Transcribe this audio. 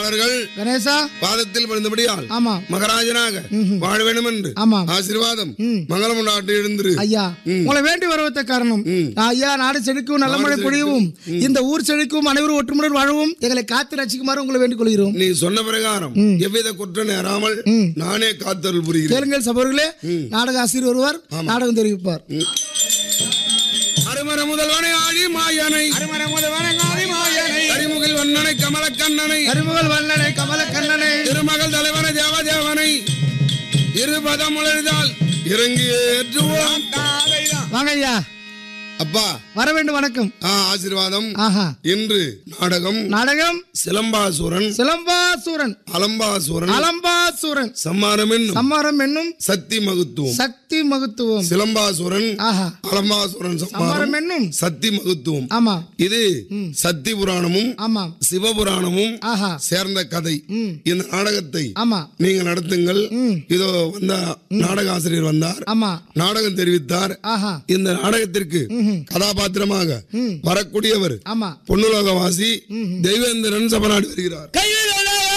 அவர்கள் கணேசா பாதத்தில் விழுந்தபடியால் ஆமா மகராஜனாக வாழ வேண்டும் என்று ஆமா ஆசீர்வாதம் ம். மங்களம் உண்டாட்டு எழுந்திரு ஐயா உங்களை வேண்டி வருவத காரணம் ஐயா நாடு செழிக்கும் நல்ல மழை பொழியவும் இந்த ஊர் செழிக்கும் அனைவரும் ஒற்றுமுடன் வாழவும் எங்களை காத்து ரசிக்குமாறு உங்களை வேண்டிக் கொள்கிறோம் நீ சொன்ன பிரகாரம் எவ்வித குற்றம் நேராமல் நானே காத்தருள் புரிகிறேன் கேளுங்கள் சபர்களே நாடக ஆசிரியர் வருவார் நாடகம் தெரிவிப்பார் அருமர முதல்வனை ஆழி மாயனை கரிமுகில் வண்ணனை கமலக்கண்ணனை கரிமுகல் வல்லனை கமல கண்ணனை திருமகள் தலைவனை தேவதேவனை இருபதம் உழைதால் இறங்கி ஏற்றுவோம் வாங்க ஐயா அப்பா வர வேண்டும் வணக்கம் ஆ, ஆசீர்வாதம் ஆஹா இன்று நாடகம் நாடகம் சிலம்பாசூரன் சிலம்பாசூரன் அலம்பாசூரன் அலம்பாசூரன் சம்மாரம் என்னும் சம்மாரம் என்னும் சக்தி மகுத்துவம் சக்தி மகத்துவம் சிலம்பாசூரன் ஆஹா அலம்பாசூரன் சம்மாரம் சம்மாரம் என்னும் சக்தி மகுத்துவம் ஆமா இது சக்தி புராணமும் ஆமா சிவபுராணமும் ஆஹா சேர்ந்த கதை ம். இந்த நாடகத்தை ஆமா நீங்க நடத்துங்கள் ம். இதோ வந்த நாடக ஆசிரியர் வந்தார் ஆமா நாடகம் தெரிவித்தார் ஆஹா இந்த நாடகத்திற்கு கதாபாத்திரமாக வரக்கூடியவர் ஆமா பொன்னுலோகவாசி தெய்வேந்திரன் சபநாடு வருகிறார் கைவே